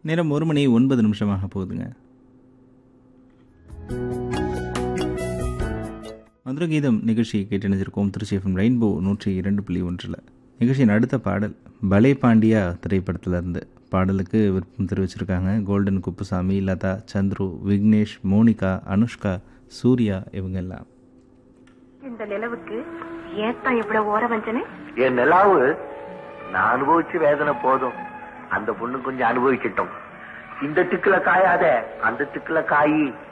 நேரம் ஒரு மணி ஒன்பது நிமிஷமாக போகுதுங்க மதுர கீதம் நிகழ்ச்சி கேட்டணிஞ்சிருக்கோம் திருச்சி எஃப்எம் ரெயின்போ நூற்றி இரண்டு புள்ளி ஒன்றில் நிகழ்ச்சியின் அடுத்த பாடல் பலே பாண்டியா திரைப்படத்துல இருந்து பாடலுக்கு விருப்பம் தெரிவிச்சிருக்காங்க கோல்டன் குப்புசாமி லதா சந்துரு விக்னேஷ் மோனிகா அனுஷ்கா சூர்யா இவங்க எல்லாம் இந்த நிலவுக்கு ஏத்தான் இவ்வளவு ஓர வஞ்சனை என் நிலாவு நான் அனுபவிச்சு வேதனை போதும் அந்த பொண்ணு கொஞ்சம் அனுபவிக்கட்டும் இந்த திக்குல காயாத அந்த திக்குல காயி